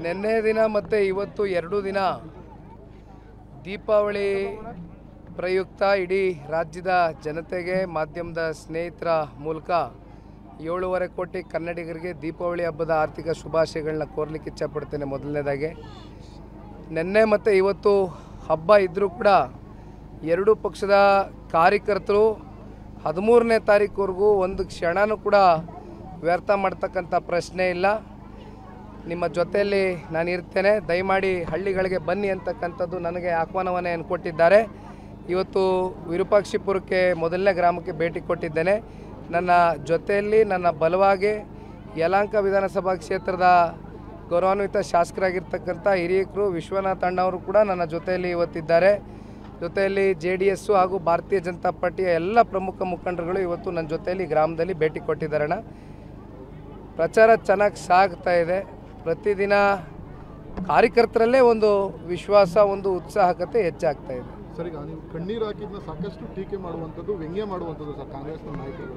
ನಿನ್ನೆ ದಿನ ಮತ್ತು ಇವತ್ತು ಎರಡು ದಿನ ದೀಪಾವಳಿ ಪ್ರಯುಕ್ತ ಇಡೀ ರಾಜ್ಯದ ಜನತೆಗೆ ಮಾಧ್ಯಮದ ಸ್ನೇಹಿತರ ಮೂಲಕ ಏಳೂವರೆ ಕೋಟಿ ಕನ್ನಡಿಗರಿಗೆ ದೀಪಾವಳಿ ಹಬ್ಬದ ಆರ್ಥಿಕ ಶುಭಾಶಯಗಳನ್ನ ಕೋರ್ಲಿಕ್ಕೆ ಇಚ್ಛಪಡ್ತೇನೆ ಮೊದಲನೇದಾಗಿ ನಿನ್ನೆ ಮತ್ತು ಇವತ್ತು ಹಬ್ಬ ಇದ್ದರೂ ಕೂಡ ಎರಡೂ ಪಕ್ಷದ ಕಾರ್ಯಕರ್ತರು ಹದಿಮೂರನೇ ತಾರೀಕುವರೆಗೂ ಒಂದು ಕ್ಷಣನೂ ಕೂಡ ವ್ಯರ್ಥ ಮಾಡ್ತಕ್ಕಂಥ ಪ್ರಶ್ನೆ ಇಲ್ಲ ನಿಮ್ಮ ಜೊತೆಯಲ್ಲಿ ನಾನು ಇರ್ತೇನೆ ದಯಮಾಡಿ ಹಳ್ಳಿಗಳಿಗೆ ಬನ್ನಿ ಅಂತಕ್ಕಂಥದ್ದು ನನಗೆ ಆಹ್ವಾನವನ್ನು ಕೊಟ್ಟಿದ್ದಾರೆ ಇವತ್ತು ವಿರೂಪಾಕ್ಷಿಪುರಕ್ಕೆ ಮೊದಲನೇ ಗ್ರಾಮಕ್ಕೆ ಭೇಟಿ ಕೊಟ್ಟಿದ್ದೇನೆ ನನ್ನ ಜೊತೆಯಲ್ಲಿ ನನ್ನ ಬಲವಾಗಿ ಯಲಾಂಕ ವಿಧಾನಸಭಾ ಕ್ಷೇತ್ರದ ಗೌರವಾನ್ವಿತ ಶಾಸಕರಾಗಿರ್ತಕ್ಕಂಥ ಹಿರಿಯಕರು ವಿಶ್ವನಾಥ್ ಅಣ್ಣವರು ಕೂಡ ನನ್ನ ಜೊತೆಯಲ್ಲಿ ಇವತ್ತಿದ್ದಾರೆ ಜೊತೆಯಲ್ಲಿ ಜೆ ಡಿ ಎಸ್ಸು ಹಾಗೂ ಭಾರತೀಯ ಜನತಾ ಪಾರ್ಟಿಯ ಎಲ್ಲ ಪ್ರಮುಖ ಮುಖಂಡರುಗಳು ಇವತ್ತು ನನ್ನ ಜೊತೆಯಲ್ಲಿ ಗ್ರಾಮದಲ್ಲಿ ಭೇಟಿ ಕೊಟ್ಟಿದ್ದಾರಣ್ಣ ಪ್ರಚಾರ ಚೆನ್ನಾಗಿ ಸಾಗ್ತಾ ಇದೆ ಪ್ರತಿದಿನ ಕಾರ್ಯಕರ್ತರಲ್ಲೇ ಒಂದು ವಿಶ್ವಾಸ ಒಂದು ಉತ್ಸಾಹಕತೆ ಹೆಚ್ಚಾಗ್ತಾ ಇದೆ ಸರ್ ಈಗ ನೀವು ಕಣ್ಣೀರು ಹಾಕಿದ್ನ ಸಾಕಷ್ಟು ಟೀಕೆ ಮಾಡುವಂಥದ್ದು ವ್ಯಂಗ್ಯ ಮಾಡುವಂಥದ್ದು ಸರ್ ಕಾಂಗ್ರೆಸ್ನ ನಾಯಕರುಗಳು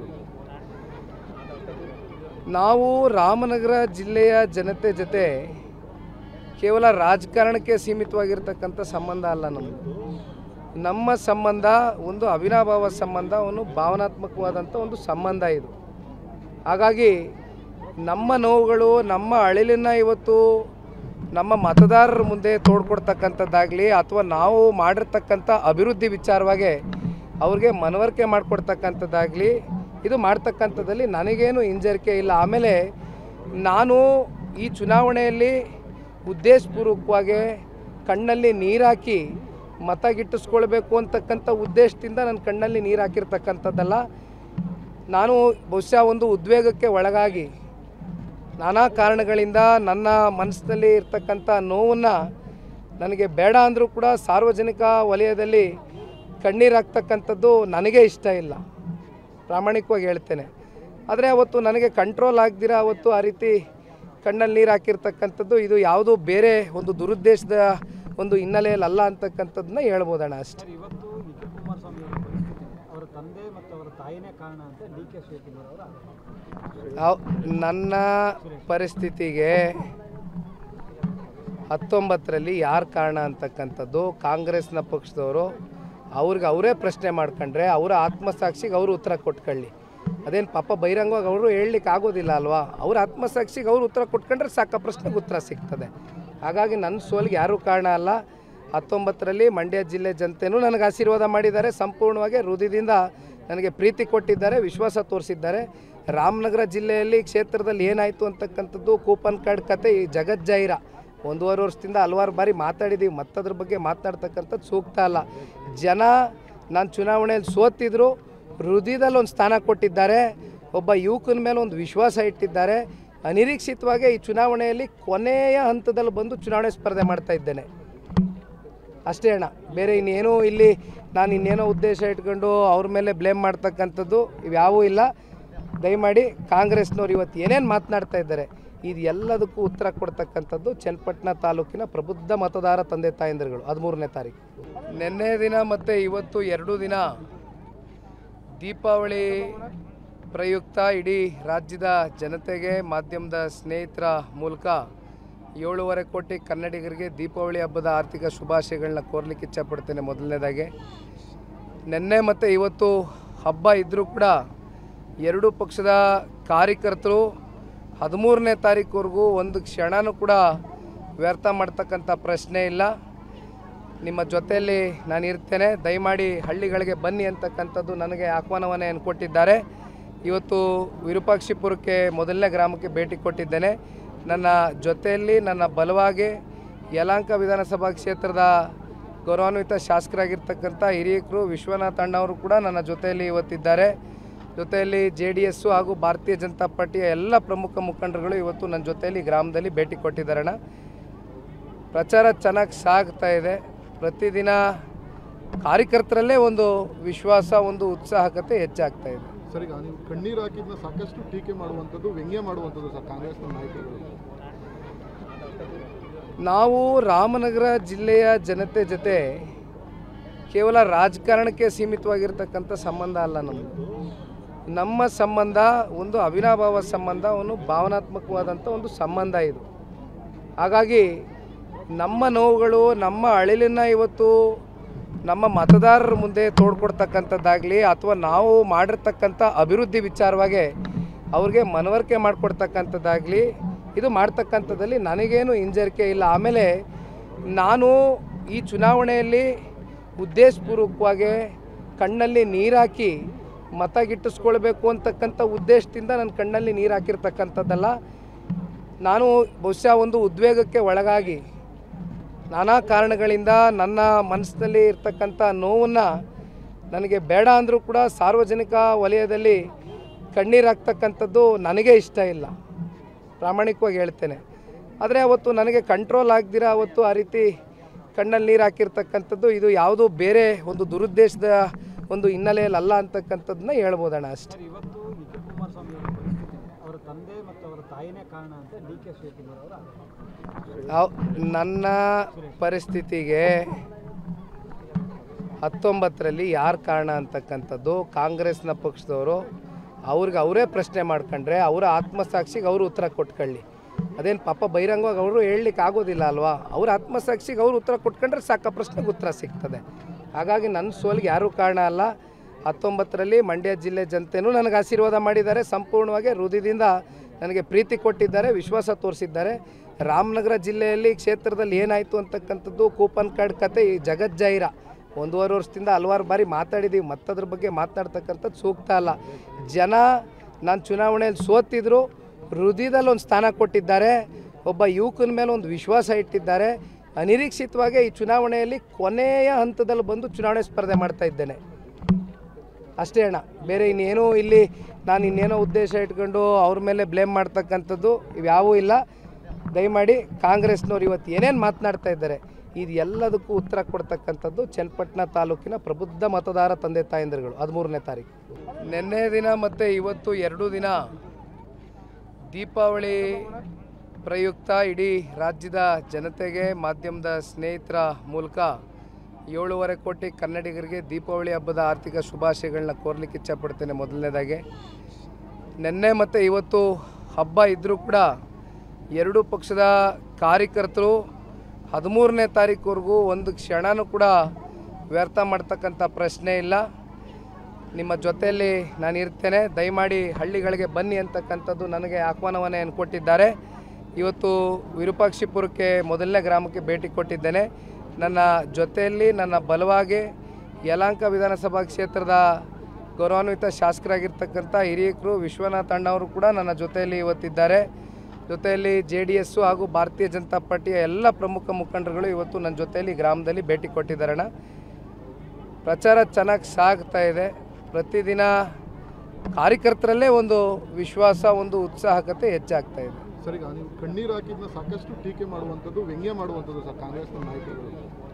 ನಾವು ರಾಮನಗರ ಜಿಲ್ಲೆಯ ಜನತೆ ಜೊತೆ ಕೇವಲ ರಾಜಕಾರಣಕ್ಕೆ ಸೀಮಿತವಾಗಿರ್ತಕ್ಕಂಥ ಸಂಬಂಧ ಅಲ್ಲ ನಮ್ಮದು ನಮ್ಮ ಸಂಬಂಧ ಒಂದು ಅವಿನಾಭಾವ ಸಂಬಂಧ ಒಂದು ಭಾವನಾತ್ಮಕವಾದಂಥ ಒಂದು ಸಂಬಂಧ ಇದು ಹಾಗಾಗಿ ನಮ್ಮ ನೋವುಗಳು ನಮ್ಮ ಅಳಿಲನ್ನು ಇವತ್ತು ನಮ್ಮ ಮತದಾರರ ಮುಂದೆ ತೋಡ್ಕೊಡ್ತಕ್ಕಂಥದ್ದಾಗಲಿ ಅಥವಾ ನಾವು ಮಾಡಿರ್ತಕ್ಕಂಥ ಅಭಿವೃದ್ಧಿ ವಿಚಾರವಾಗಿ ಅವ್ರಿಗೆ ಮನವರಿಕೆ ಮಾಡಿಕೊಡ್ತಕ್ಕಂಥದ್ದಾಗಲಿ ಇದು ಮಾಡ್ತಕ್ಕಂಥದ್ದಲ್ಲಿ ನನಗೇನು ಹಿಂಜರಿಕೆ ಇಲ್ಲ ಆಮೇಲೆ ನಾನು ಈ ಚುನಾವಣೆಯಲ್ಲಿ ಉದ್ದೇಶಪೂರ್ವಕವಾಗಿ ಕಣ್ಣಲ್ಲಿ ನೀರು ಹಾಕಿ ಮತ ಗಿಟ್ಟಿಸ್ಕೊಳ್ಬೇಕು ಅಂತಕ್ಕಂಥ ಉದ್ದೇಶದಿಂದ ನನ್ನ ಕಣ್ಣಲ್ಲಿ ನೀರು ಹಾಕಿರ್ತಕ್ಕಂಥದ್ದಲ್ಲ ನಾನು ಬಹುಶಃ ಒಂದು ಉದ್ವೇಗಕ್ಕೆ ಒಳಗಾಗಿ ನಾನಾ ಕಾರಣಗಳಿಂದ ನನ್ನ ಮನಸ್ಸಿನಲ್ಲಿ ಇರ್ತಕ್ಕಂಥ ನೋವನ್ನು ನನಗೆ ಬೇಡ ಅಂದರೂ ಕೂಡ ಸಾರ್ವಜನಿಕ ವಲಯದಲ್ಲಿ ಕಣ್ಣೀರು ಹಾಕ್ತಕ್ಕಂಥದ್ದು ನನಗೆ ಇಷ್ಟ ಇಲ್ಲ ಪ್ರಾಮಾಣಿಕವಾಗಿ ಹೇಳ್ತೇನೆ ಆದರೆ ಅವತ್ತು ನನಗೆ ಕಂಟ್ರೋಲ್ ಆಗದಿರ ಅವತ್ತು ಆ ರೀತಿ ಕಣ್ಣಲ್ಲಿ ನೀರು ಹಾಕಿರ್ತಕ್ಕಂಥದ್ದು ಇದು ಯಾವುದೋ ಬೇರೆ ಒಂದು ದುರುದ್ದೇಶದ ಒಂದು ಹಿನ್ನೆಲೆಯಲ್ಲಿ ಅಲ್ಲ ಅಂತಕ್ಕಂಥದ್ದನ್ನ ಹೇಳ್ಬೋದಣ್ಣ ಅಷ್ಟೇ ಸರ್ ಇವತ್ತು ನಿಖಿಲ್ ಕುಮಾರಸ್ವಾಮಿ ಅವರ ಪರಿಸ್ಥಿತಿ ಅವರ ತಂದೆ ಮತ್ತು ಅವರ ತಾಯಿನೇ ಕಾರಣ ಅಂತ ಡಿ ಕೆ ಶಿವಕುಮಾರ್ ಅವರ ಆರೋಪ. ಅವ್- ನನ್ನ ಪರಿಸ್ಥಿತಿಗೆ ಹತ್ತೊಂಬತ್ತರಲ್ಲಿ ಯಾರು ಕಾರಣ ಅಂತಕ್ಕಂಥದ್ದು ಕಾಂಗ್ರೆಸ್ನ ಪಕ್ಷದವರು ಅವ್ರಿಗೆ ಅವರೇ ಪ್ರಶ್ನೆ ಮಾಡ್ಕೊಂಡ್ರೆ ಅವರ ಆತ್ಮಸಾಕ್ಷಿಗೆ ಅವರು ಉತ್ತರ ಕೊಟ್ಕೊಳ್ಳಿ ಅದೇನು ಪಾಪ ಬಹಿರಂಗವಾಗಿ ಅವರು ಹೇಳಲಿಕ್ಕೆ ಆಗೋದಿಲ್ಲ ಅಲ್ವಾ ಅವ್ರ ಆತ್ಮಸಾಕ್ಷಿಗೆ ಅವರು ಉತ್ತರ ಕೊಟ್ಕೊಂಡ್ರೆ ಸಾಕ ಪ್ರಶ್ನೆಗೆ ಉತ್ತರ ಸಿಗ್ತದೆ ಹಾಗಾಗಿ ನನ್ನ ಸೋಲಿಗೆ ಯಾರೂ ಕಾರಣ ಅಲ್ಲ ಹತ್ತೊಂಬತ್ತರಲ್ಲಿ ಮಂಡ್ಯ ಜಿಲ್ಲೆ ಜನತೆನೂ ನನಗೆ ಆಶೀರ್ವಾದ ಮಾಡಿದ್ದಾರೆ ಸಂಪೂರ್ಣವಾಗಿ ಹೃದಯದಿಂದ ನನಗೆ ಪ್ರೀತಿ ಕೊಟ್ಟಿದ್ದಾರೆ ವಿಶ್ವಾಸ ತೋರಿಸಿದ್ದಾರೆ ರಾಮನಗರ ಜಿಲ್ಲೆಯಲ್ಲಿ ಕ್ಷೇತ್ರದಲ್ಲಿ ಏನಾಯಿತು ಅಂತಕ್ಕಂಥದ್ದು ಕೂಪನ್ ಕಾರ್ಡ್ ಕತೆ ಈ ಜಗಜ್ಜಾಹಿರ ಒಂದೂವರೆ ವರ್ಷದಿಂದ ಹಲವಾರು ಬಾರಿ ಮಾತಾಡಿದ್ದೀವಿ ಮತ್ತದ್ರ ಬಗ್ಗೆ ಮಾತನಾಡ್ತಕ್ಕಂಥದ್ದು ಸೂಕ್ತ ಅಲ್ಲ ಜನ ನಾನು ಚುನಾವಣೆಯಲ್ಲಿ ಸೋತಿದ್ರು ಹೃದಯದಲ್ಲಿ ಒಂದು ಸ್ಥಾನ ಕೊಟ್ಟಿದ್ದಾರೆ ಒಬ್ಬ ಯುವಕನ ಮೇಲೆ ಒಂದು ವಿಶ್ವಾಸ ಇಟ್ಟಿದ್ದಾರೆ ಅನಿರೀಕ್ಷಿತವಾಗಿ ಈ ಚುನಾವಣೆಯಲ್ಲಿ ಕೊನೆಯ ಹಂತದಲ್ಲಿ ಬಂದು ಚುನಾವಣೆ ಸ್ಪರ್ಧೆ ಮಾಡ್ತಾ ಇದ್ದೇನೆ ಅಷ್ಟೇ ಅಣ್ಣ ಬೇರೆ ಇನ್ನೇನೂ ಇಲ್ಲಿ ನಾನು ಇನ್ನೇನೋ ಉದ್ದೇಶ ಇಟ್ಕೊಂಡು ಅವ್ರ ಮೇಲೆ ಬ್ಲೇಮ್ ಮಾಡ್ತಕ್ಕಂಥದ್ದು ಇವ್ಯಾವೂ ಇಲ್ಲ ದಯಮಾಡಿ ಕಾಂಗ್ರೆಸ್ನವ್ರು ಇವತ್ತು ಏನೇನು ಮಾತನಾಡ್ತಾ ಇದ್ದಾರೆ ಇದು ಎಲ್ಲದಕ್ಕೂ ಉತ್ತರ ಕೊಡ್ತಕ್ಕಂಥದ್ದು ಚನ್ನಪಟ್ಟಣ ತಾಲೂಕಿನ ಪ್ರಬುದ್ಧ ಮತದಾರ ತಂದೆ ತಾಯಂದಿರುಗಳು ಹದಿಮೂರನೇ ತಾರೀಕು ನಿನ್ನೆ ದಿನ ಮತ್ತು ಇವತ್ತು ಎರಡು ದಿನ ದೀಪಾವಳಿ ಪ್ರಯುಕ್ತ ಇಡೀ ರಾಜ್ಯದ ಜನತೆಗೆ ಮಾಧ್ಯಮದ ಸ್ನೇಹಿತರ ಮೂಲಕ ಏಳೂವರೆ ಕೋಟಿ ಕನ್ನಡಿಗರಿಗೆ ದೀಪಾವಳಿ ಹಬ್ಬದ ಆರ್ಥಿಕ ಶುಭಾಶಯಗಳನ್ನ ಕೋರ್ಲಿಕ್ಕೆ ಇಚ್ಛಪಡ್ತೇನೆ ಮೊದಲನೇದಾಗಿ ನಿನ್ನೆ ಮತ್ತು ಇವತ್ತು ಹಬ್ಬ ಇದ್ದರೂ ಕೂಡ ಎರಡೂ ಪಕ್ಷದ ಕಾರ್ಯಕರ್ತರು ಹದಿಮೂರನೇ ತಾರೀಕುವರೆಗೂ ಒಂದು ಕ್ಷಣನೂ ಕೂಡ ವ್ಯರ್ಥ ಮಾಡ್ತಕ್ಕಂಥ ಪ್ರಶ್ನೆ ಇಲ್ಲ ನಿಮ್ಮ ಜೊತೆಯಲ್ಲಿ ನಾನು ಇರ್ತೇನೆ ದಯಮಾಡಿ ಹಳ್ಳಿಗಳಿಗೆ ಬನ್ನಿ ಅಂತಕ್ಕಂಥದ್ದು ನನಗೆ ಆಹ್ವಾನವನ್ನು ಕೊಟ್ಟಿದ್ದಾರೆ ಇವತ್ತು ವಿರೂಪಾಕ್ಷಿಪುರಕ್ಕೆ ಮೊದಲನೇ ಗ್ರಾಮಕ್ಕೆ ಭೇಟಿ ಕೊಟ್ಟಿದ್ದೇನೆ ನನ್ನ ಜೊತೆಯಲ್ಲಿ ನನ್ನ ಬಲವಾಗಿ ಯಲಾಂಕ ವಿಧಾನಸಭಾ ಕ್ಷೇತ್ರದ ಗೌರವಾನ್ವಿತ ಶಾಸಕರಾಗಿರ್ತಕ್ಕಂಥ ಹಿರಿಯಕರು ವಿಶ್ವನಾಥ್ ಅಣ್ಣವರು ಕೂಡ ನನ್ನ ಜೊತೆಯಲ್ಲಿ ಇವತ್ತಿದ್ದಾರೆ ಜೊತೆಯಲ್ಲಿ ಜೆ ಡಿ ಎಸ್ಸು ಹಾಗೂ ಭಾರತೀಯ ಜನತಾ ಪಾರ್ಟಿಯ ಎಲ್ಲ ಪ್ರಮುಖ ಮುಖಂಡರುಗಳು ಇವತ್ತು ನನ್ನ ಜೊತೆಯಲ್ಲಿ ಗ್ರಾಮದಲ್ಲಿ ಭೇಟಿ ಕೊಟ್ಟಿದ್ದಾರಣ್ಣ ಪ್ರಚಾರ ಚೆನ್ನಾಗಿ ಸಾಗ್ತಾ ಇದೆ ಪ್ರತಿದಿನ ಕಾರ್ಯಕರ್ತರಲ್ಲೇ ಒಂದು ವಿಶ್ವಾಸ ಒಂದು ಉತ್ಸಾಹಕತೆ ಹೆಚ್ಚಾಗ್ತಾ ಇದೆ ಸರ್ ಈಗ ನೀವು ಕಣ್ಣೀರು ಹಾಕಿದ್ನ ಸಾಕಷ್ಟು ಟೀಕೆ ಮಾಡುವಂಥದ್ದು ವ್ಯಂಗ್ಯ ಮಾಡುವಂಥದ್ದು ಸರ್ ಕಾಂಗ್ರೆಸ್ನ ನಾಯಕರುಗಳು ನಾವು ರಾಮನಗರ ಜಿಲ್ಲೆಯ ಜನತೆ ಜೊತೆ ಕೇವಲ ರಾಜಕಾರಣಕ್ಕೆ ಸೀಮಿತವಾಗಿರ್ತಕ್ಕಂಥ ಸಂಬಂಧ ಅಲ್ಲ ನಮ್ಮದು ನಮ್ಮ ಸಂಬಂಧ ಒಂದು ಅವಿನಾಭಾವ ಸಂಬಂಧ ಒಂದು ಭಾವನಾತ್ಮಕವಾದಂಥ ಒಂದು ಸಂಬಂಧ ಇದು ಹಾಗಾಗಿ ನಮ್ಮ ನೋವುಗಳು ನಮ್ಮ ಅಳಿಲನ್ನು ಇವತ್ತು ನಮ್ಮ ಮತದಾರರ ಮುಂದೆ ತೋಡ್ಕೊಡ್ತಕ್ಕಂಥದ್ದಾಗಲಿ ಅಥವಾ ನಾವು ಮಾಡಿರ್ತಕ್ಕಂಥ ಅಭಿವೃದ್ಧಿ ವಿಚಾರವಾಗಿ ಅವ್ರಿಗೆ ಮನವರಿಕೆ ಮಾಡಿಕೊಡ್ತಕ್ಕಂಥದ್ದಾಗಲಿ ಇದು ಮಾಡ್ತಕ್ಕಂಥದ್ದಲ್ಲಿ ನನಗೇನು ಹಿಂಜರಿಕೆ ಇಲ್ಲ ಆಮೇಲೆ ನಾನು ಈ ಚುನಾವಣೆಯಲ್ಲಿ ಉದ್ದೇಶಪೂರ್ವಕವಾಗಿ ಕಣ್ಣಲ್ಲಿ ನೀರಾಕಿ ಮತ ಗಿಟ್ಟಿಸ್ಕೊಳ್ಬೇಕು ಅಂತಕ್ಕಂಥ ಉದ್ದೇಶದಿಂದ ನನ್ನ ಕಣ್ಣಲ್ಲಿ ನೀರು ಹಾಕಿರ್ತಕ್ಕಂಥದ್ದಲ್ಲ ನಾನು ಬಹುಶಃ ಒಂದು ಉದ್ವೇಗಕ್ಕೆ ಒಳಗಾಗಿ ನಾನಾ ಕಾರಣಗಳಿಂದ ನನ್ನ ಮನಸ್ಸಿನಲ್ಲಿ ಇರ್ತಕ್ಕಂಥ ನೋವನ್ನು ನನಗೆ ಬೇಡ ಅಂದರೂ ಕೂಡ ಸಾರ್ವಜನಿಕ ವಲಯದಲ್ಲಿ ಕಣ್ಣೀರು ಹಾಕ್ತಕ್ಕಂಥದ್ದು ನನಗೆ ಇಷ್ಟ ಇಲ್ಲ ಪ್ರಾಮಾಣಿಕವಾಗಿ ಹೇಳ್ತೇನೆ ಆದರೆ ಅವತ್ತು ನನಗೆ ಕಂಟ್ರೋಲ್ ಆಗದಿರ ಅವತ್ತು ಆ ರೀತಿ ಕಣ್ಣಲ್ಲಿ ನೀರು ಹಾಕಿರ್ತಕ್ಕಂಥದ್ದು ಇದು ಯಾವುದೋ ಬೇರೆ ಒಂದು ದುರುದ್ದೇಶದ ಒಂದು ಹಿನ್ನೆಲೆಯಲ್ಲಿ ಅಲ್ಲ ಅಂತಕ್ಕಂಥದ್ದನ್ನ ಹೇಳ್ಬೋದಣ್ಣ ಅಷ್ಟೇ ಸರ್ ಇವತ್ತು ನಿಖಿಲ್ ಕುಮಾರಸ್ವಾಮಿ ಅವರ ಪರಿಸ್ಥಿತಿ ಅವರ ತಂದೆ ಮತ್ತು ಅವರ ತಾಯಿನೇ ಕಾರಣ ಅಂತ ಡಿ ಕೆ ಶಿವಕುಮಾರ್ ಅವರ ಆರೋಪ ಅವ್- ನನ್ನ ಪರಿಸ್ಥಿತಿಗೆ ಹತ್ತೊಂಬತ್ತರಲ್ಲಿ ಯಾರು ಕಾರಣ ಅಂತಕ್ಕಂಥದ್ದು ಕಾಂಗ್ರೆಸ್ನ ಪಕ್ಷದವರು ಅವ್ರಿಗೆ ಅವರೇ ಪ್ರಶ್ನೆ ಮಾಡ್ಕೊಂಡ್ರೆ ಅವರ ಆತ್ಮಸಾಕ್ಷಿಗೆ ಅವರು ಉತ್ತರ ಕೊಟ್ಕೊಳ್ಳಿ ಅದೇನು ಪಾಪ ಬಹಿರಂಗವಾಗಿ ಅವರು ಹೇಳಲಿಕ್ಕೆ ಆಗೋದಿಲ್ಲ ಅಲ್ವಾ ಅವ್ರ ಆತ್ಮಸಾಕ್ಷಿಗೆ ಅವರು ಉತ್ತರ ಕೊಟ್ಕೊಂಡ್ರೆ ಸಾಕ ಪ್ರಶ್ನೆಗೆ ಉತ್ತರ ಸಿಗ್ತದೆ ಹಾಗಾಗಿ ನನ್ನ ಸೋಲಿಗೆ ಯಾರೂ ಕಾರಣ ಅಲ್ಲ ಹತ್ತೊಂಬತ್ತರಲ್ಲಿ ಮಂಡ್ಯ ಜಿಲ್ಲೆ ಜನತೆನೂ ನನಗೆ ಆಶೀರ್ವಾದ ಮಾಡಿದ್ದಾರೆ ಸಂಪೂರ್ಣವಾಗಿ ಹೃದಯದಿಂದ ನನಗೆ ಪ್ರೀತಿ ಕೊಟ್ಟಿದ್ದಾರೆ ವಿಶ್ವಾಸ ತೋರಿಸಿದ್ದಾರೆ ರಾಮನಗರ ಜಿಲ್ಲೆಯಲ್ಲಿ ಕ್ಷೇತ್ರದಲ್ಲಿ ಏನಾಯಿತು ಅಂತಕ್ಕಂಥದ್ದು ಕೂಪನ್ ಕಾರ್ಡ್ ಕತೆ ಈ ಜಗಜ್ಜಾಹಿರ ಒಂದೂವರೆ ವರ್ಷದಿಂದ ಹಲವಾರು ಬಾರಿ ಮಾತಾಡಿದ್ದೀವಿ ಮತ್ತದ್ರ ಬಗ್ಗೆ ಮಾತನಾಡ್ತಕ್ಕಂಥದ್ದು ಸೂಕ್ತ ಅಲ್ಲ ಜನ ನಾನು ಚುನಾವಣೆಯಲ್ಲಿ ಸೋತಿದ್ರು ಹೃದಯದಲ್ಲಿ ಒಂದು ಸ್ಥಾನ ಕೊಟ್ಟಿದ್ದಾರೆ ಒಬ್ಬ ಯುವಕನ ಮೇಲೆ ಒಂದು ವಿಶ್ವಾಸ ಇಟ್ಟಿದ್ದಾರೆ ಅನಿರೀಕ್ಷಿತವಾಗಿ ಈ ಚುನಾವಣೆಯಲ್ಲಿ ಕೊನೆಯ ಹಂತದಲ್ಲಿ ಬಂದು ಚುನಾವಣೆ ಸ್ಪರ್ಧೆ ಮಾಡ್ತಾ ಇದ್ದೇನೆ ಅಷ್ಟೇ ಅಣ್ಣ ಬೇರೆ ಇನ್ನೇನೋ ಇಲ್ಲಿ ನಾನು ಇನ್ನೇನೋ ಉದ್ದೇಶ ಇಟ್ಕೊಂಡು ಅವ್ರ ಮೇಲೆ ಬ್ಲೇಮ್ ಮಾಡ್ತಕ್ಕಂಥದ್ದು ಇವ್ಯಾವೂ ಇಲ್ಲ ದಯಮಾಡಿ ಕಾಂಗ್ರೆಸ್ನವ್ರು ಇವತ್ತು ಏನೇನು ಮಾತನಾಡ್ತಾ ಇದ್ದಾರೆ ಇದು ಎಲ್ಲದಕ್ಕೂ ಉತ್ತರ ಕೊಡ್ತಕ್ಕಂಥದ್ದು ಚನ್ನಪಟ್ಟಣ ತಾಲೂಕಿನ ಪ್ರಬುದ್ಧ ಮತದಾರ ತಂದೆ ತಾಯಂದಿರುಗಳು ಹದಿಮೂರನೇ ತಾರೀಕು ನಿನ್ನೆ ದಿನ ಮತ್ತು ಇವತ್ತು ಎರಡೂ ದಿನ ದೀಪಾವಳಿ ಪ್ರಯುಕ್ತ ಇಡೀ ರಾಜ್ಯದ ಜನತೆಗೆ ಮಾಧ್ಯಮದ ಸ್ನೇಹಿತರ ಮೂಲಕ ಏಳೂವರೆ ಕೋಟಿ ಕನ್ನಡಿಗರಿಗೆ ದೀಪಾವಳಿ ಹಬ್ಬದ ಆರ್ಥಿಕ ಶುಭಾಶಯಗಳನ್ನ ಕೋರ್ಲಿಕ್ಕೆ ಇಚ್ಛಪಡ್ತೇನೆ ಮೊದಲನೇದಾಗಿ ನಿನ್ನೆ ಮತ್ತು ಇವತ್ತು ಹಬ್ಬ ಇದ್ದರೂ ಕೂಡ ಎರಡೂ ಪಕ್ಷದ ಕಾರ್ಯಕರ್ತರು ಹದಿಮೂರನೇ ತಾರೀಕುವರೆಗೂ ಒಂದು ಕ್ಷಣನೂ ಕೂಡ ವ್ಯರ್ಥ ಮಾಡ್ತಕ್ಕಂಥ ಪ್ರಶ್ನೆ ಇಲ್ಲ ನಿಮ್ಮ ಜೊತೆಯಲ್ಲಿ ನಾನು ಇರ್ತೇನೆ ದಯಮಾಡಿ ಹಳ್ಳಿಗಳಿಗೆ ಬನ್ನಿ ಅಂತಕ್ಕಂಥದ್ದು ನನಗೆ ಆಹ್ವಾನವನ್ನೇ ಕೊಟ್ಟಿದ್ದಾರೆ ಇವತ್ತು ವಿರೂಪಾಕ್ಷಿಪುರಕ್ಕೆ ಮೊದಲನೇ ಗ್ರಾಮಕ್ಕೆ ಭೇಟಿ ಕೊಟ್ಟಿದ್ದೇನೆ ನನ್ನ ಜೊತೆಯಲ್ಲಿ ನನ್ನ ಬಲವಾಗಿ ಯಲಾಂಕ ವಿಧಾನಸಭಾ ಕ್ಷೇತ್ರದ ಗೌರವಾನ್ವಿತ ಶಾಸಕರಾಗಿರ್ತಕ್ಕಂಥ ಹಿರಿಯಕರು ವಿಶ್ವನಾಥ್ ಅಣ್ಣವರು ಕೂಡ ನನ್ನ ಜೊತೆಯಲ್ಲಿ ಇವತ್ತಿದ್ದಾರೆ ಜೊತೆಯಲ್ಲಿ ಜೆ ಡಿ ಎಸ್ಸು ಹಾಗೂ ಭಾರತೀಯ ಜನತಾ ಪಾರ್ಟಿಯ ಎಲ್ಲ ಪ್ರಮುಖ ಮುಖಂಡರುಗಳು ಇವತ್ತು ನನ್ನ ಜೊತೆಯಲ್ಲಿ ಗ್ರಾಮದಲ್ಲಿ ಭೇಟಿ ಕೊಟ್ಟಿದ್ದಾರಣ್ಣ ಪ್ರಚಾರ ಚೆನ್ನಾಗಿ ಸಾಗ್ತಾ ಇದೆ ಪ್ರತಿದಿನ ಕಾರ್ಯಕರ್ತರಲ್ಲೇ ಒಂದು ವಿಶ್ವಾಸ ಒಂದು ಉತ್ಸಾಹಕತೆ ಹೆಚ್ಚಾಗ್ತಾ ಇದೆ ಸರ್ ಈಗ ನೀವು ಕಣ್ಣೀರು ಹಾಕಿದ್ನ ಸಾಕಷ್ಟು ಟೀಕೆ ಮಾಡುವಂಥದ್ದು ವ್ಯಂಗ್ಯ ಮಾಡುವಂಥದ್ದು ಸರ್ ಕಾಂಗ್ರೆಸ್ನ ನಾಯಕರುಗಳು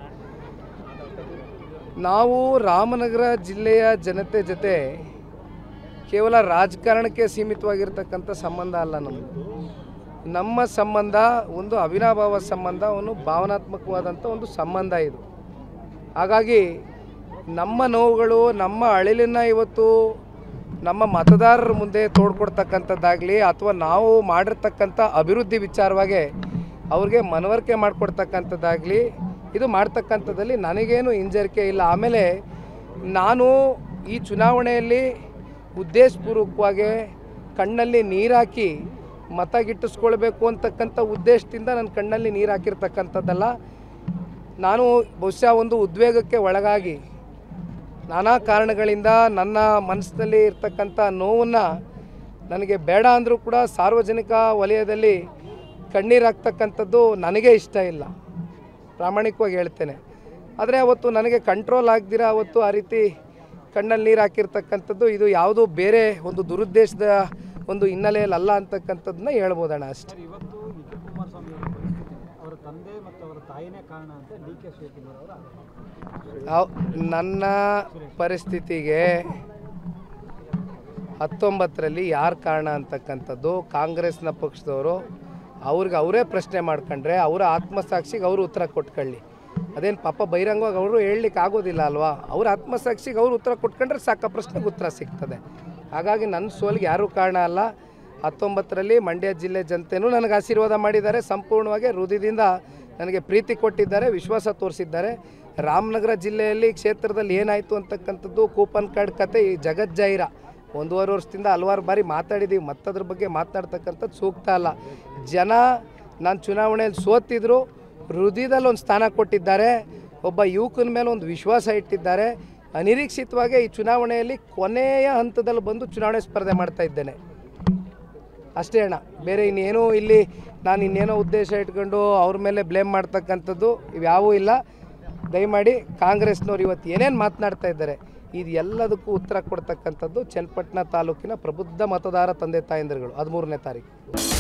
ನಾವು ರಾಮನಗರ ಜಿಲ್ಲೆಯ ಜನತೆ ಜೊತೆ ಕೇವಲ ರಾಜಕಾರಣಕ್ಕೆ ಸೀಮಿತವಾಗಿರ್ತಕ್ಕಂಥ ಸಂಬಂಧ ಅಲ್ಲ ನಮ್ಮದು ನಮ್ಮ ಸಂಬಂಧ ಒಂದು ಅವಿನಾಭಾವ ಸಂಬಂಧ ಒಂದು ಭಾವನಾತ್ಮಕವಾದಂಥ ಒಂದು ಸಂಬಂಧ ಇದು ಹಾಗಾಗಿ ನಮ್ಮ ನೋವುಗಳು ನಮ್ಮ ಅಳಿಲನ್ನು ಇವತ್ತು ನಮ್ಮ ಮತದಾರರ ಮುಂದೆ ತೋಡ್ಕೊಡ್ತಕ್ಕಂಥದ್ದಾಗಲಿ ಅಥವಾ ನಾವು ಮಾಡಿರ್ತಕ್ಕಂಥ ಅಭಿವೃದ್ಧಿ ವಿಚಾರವಾಗಿ ಅವ್ರಿಗೆ ಮನವರಿಕೆ ಮಾಡಿಕೊಡ್ತಕ್ಕಂಥದ್ದಾಗಲಿ ಇದು ಮಾಡ್ತಕ್ಕಂಥದ್ದಲ್ಲಿ ನನಗೇನು ಹಿಂಜರಿಕೆ ಇಲ್ಲ ಆಮೇಲೆ ನಾನು ಈ ಚುನಾವಣೆಯಲ್ಲಿ ಉದ್ದೇಶಪೂರ್ವಕವಾಗಿ ಕಣ್ಣಲ್ಲಿ ನೀರು ಹಾಕಿ ಮತ ಗಿಟ್ಟಿಸ್ಕೊಳ್ಬೇಕು ಅಂತಕ್ಕಂಥ ಉದ್ದೇಶದಿಂದ ನನ್ನ ಕಣ್ಣಲ್ಲಿ ನೀರು ಹಾಕಿರ್ತಕ್ಕಂಥದ್ದಲ್ಲ ನಾನು ಬಹುಶಃ ಒಂದು ಉದ್ವೇಗಕ್ಕೆ ಒಳಗಾಗಿ ನಾನಾ ಕಾರಣಗಳಿಂದ ನನ್ನ ಮನಸ್ಸಿನಲ್ಲಿ ಇರ್ತಕ್ಕಂಥ ನೋವನ್ನು ನನಗೆ ಬೇಡ ಅಂದರೂ ಕೂಡ ಸಾರ್ವಜನಿಕ ವಲಯದಲ್ಲಿ ಕಣ್ಣೀರು ಹಾಕ್ತಕ್ಕಂಥದ್ದು ನನಗೆ ಇಷ್ಟ ಇಲ್ಲ ಪ್ರಾಮಾಣಿಕವಾಗಿ ಹೇಳ್ತೇನೆ ಆದರೆ ಅವತ್ತು ನನಗೆ ಕಂಟ್ರೋಲ್ ಆಗದಿರ ಅವತ್ತು ಆ ರೀತಿ ಕಣ್ಣಲ್ಲಿ ನೀರು ಹಾಕಿರ್ತಕ್ಕಂಥದ್ದು ಇದು ಯಾವುದೋ ಬೇರೆ ಒಂದು ದುರುದ್ದೇಶದ ಒಂದು ಹಿನ್ನೆಲೆಯಲ್ಲಿ ಅಲ್ಲ ಅಂತಕ್ಕಂಥದ್ದನ್ನ ಹೇಳ್ಬೋದಣ್ಣ ಅಷ್ಟೇ ಸರ್ ಇವತ್ತು ನಿಖಿಲ್ ಕುಮಾರಸ್ವಾಮಿ ಅವರ ಪರಿಸ್ಥಿತಿ ಅವರ ತಂದೆ ಮತ್ತು ಅವರ ತಾಯಿನೇ ಕಾರಣ ಅಂತ ಡಿ ಕೆ ಶಿವಕುಮಾರ್ ಅವರ ಆರೋಪ ಅವ್- ನನ್ನ ಪರಿಸ್ಥಿತಿಗೆ ಹತ್ತೊಂಬತ್ತರಲ್ಲಿ ಯಾರು ಕಾರಣ ಅಂತಕ್ಕಂಥದ್ದು ಕಾಂಗ್ರೆಸ್ನ ಪಕ್ಷದವರು ಅವ್ರಿಗೆ ಅವರೇ ಪ್ರಶ್ನೆ ಮಾಡ್ಕೊಂಡ್ರೆ ಅವರ ಆತ್ಮಸಾಕ್ಷಿಗೆ ಅವರು ಉತ್ತರ ಕೊಟ್ಕೊಳ್ಳಿ ಅದೇನು ಪಾಪ ಬಹಿರಂಗವಾಗಿ ಅವರು ಹೇಳಲಿಕ್ಕೆ ಆಗೋದಿಲ್ಲ ಅಲ್ವಾ ಅವ್ರ ಆತ್ಮಸಾಕ್ಷಿಗೆ ಅವರು ಉತ್ತರ ಕೊಟ್ಕೊಂಡ್ರೆ ಸಾಕ ಪ್ರಶ್ನೆಗೆ ಉತ್ತರ ಸಿಗ್ತದೆ ಹಾಗಾಗಿ ನನ್ನ ಸೋಲಿಗೆ ಯಾರೂ ಕಾರಣ ಅಲ್ಲ ಹತ್ತೊಂಬತ್ತರಲ್ಲಿ ಮಂಡ್ಯ ಜಿಲ್ಲೆ ಜನತೆನೂ ನನಗೆ ಆಶೀರ್ವಾದ ಮಾಡಿದ್ದಾರೆ ಸಂಪೂರ್ಣವಾಗಿ ಹೃದಯದಿಂದ ನನಗೆ ಪ್ರೀತಿ ಕೊಟ್ಟಿದ್ದಾರೆ ವಿಶ್ವಾಸ ತೋರಿಸಿದ್ದಾರೆ ರಾಮನಗರ ಜಿಲ್ಲೆಯಲ್ಲಿ ಕ್ಷೇತ್ರದಲ್ಲಿ ಏನಾಯಿತು ಅಂತಕ್ಕಂಥದ್ದು ಕೂಪನ್ ಕಾರ್ಡ್ ಕತೆ ಈ ಜಗಜ್ಜಾಹಿರ ಒಂದೂವರೆ ವರ್ಷದಿಂದ ಹಲವಾರು ಬಾರಿ ಮಾತಾಡಿದ್ದೀವಿ ಮತ್ತದ್ರ ಬಗ್ಗೆ ಮಾತನಾಡ್ತಕ್ಕಂಥದ್ದು ಸೂಕ್ತ ಅಲ್ಲ ಜನ ನಾನು ಚುನಾವಣೆಯಲ್ಲಿ ಸೋತಿದ್ರು ಹೃದಯದಲ್ಲಿ ಒಂದು ಸ್ಥಾನ ಕೊಟ್ಟಿದ್ದಾರೆ ಒಬ್ಬ ಯುವಕನ ಮೇಲೆ ಒಂದು ವಿಶ್ವಾಸ ಇಟ್ಟಿದ್ದಾರೆ ಅನಿರೀಕ್ಷಿತವಾಗಿ ಈ ಚುನಾವಣೆಯಲ್ಲಿ ಕೊನೆಯ ಹಂತದಲ್ಲಿ ಬಂದು ಚುನಾವಣೆ ಸ್ಪರ್ಧೆ ಮಾಡ್ತಾ ಇದ್ದೇನೆ ಅಷ್ಟೇ ಅಣ್ಣ ಬೇರೆ ಇನ್ನೇನೂ ಇಲ್ಲಿ ನಾನು ಇನ್ನೇನೋ ಉದ್ದೇಶ ಇಟ್ಕೊಂಡು ಅವ್ರ ಮೇಲೆ ಬ್ಲೇಮ್ ಮಾಡ್ತಕ್ಕಂಥದ್ದು ಇವ್ಯಾವೂ ಇಲ್ಲ ದಯಮಾಡಿ ಕಾಂಗ್ರೆಸ್ನವ್ರು ಇವತ್ತು ಏನೇನು ಮಾತನಾಡ್ತಾ ಇದ್ದಾರೆ ಇದು ಎಲ್ಲದಕ್ಕೂ ಉತ್ತರ ಕೊಡ್ತಕ್ಕಂಥದ್ದು ಚನ್ನಪಟ್ಟಣ ತಾಲೂಕಿನ ಪ್ರಬುದ್ಧ ಮತದಾರ ತಂದೆ ತಾಯಂದಿರುಗಳು ಹದಿಮೂರನೇ ತಾರೀಕು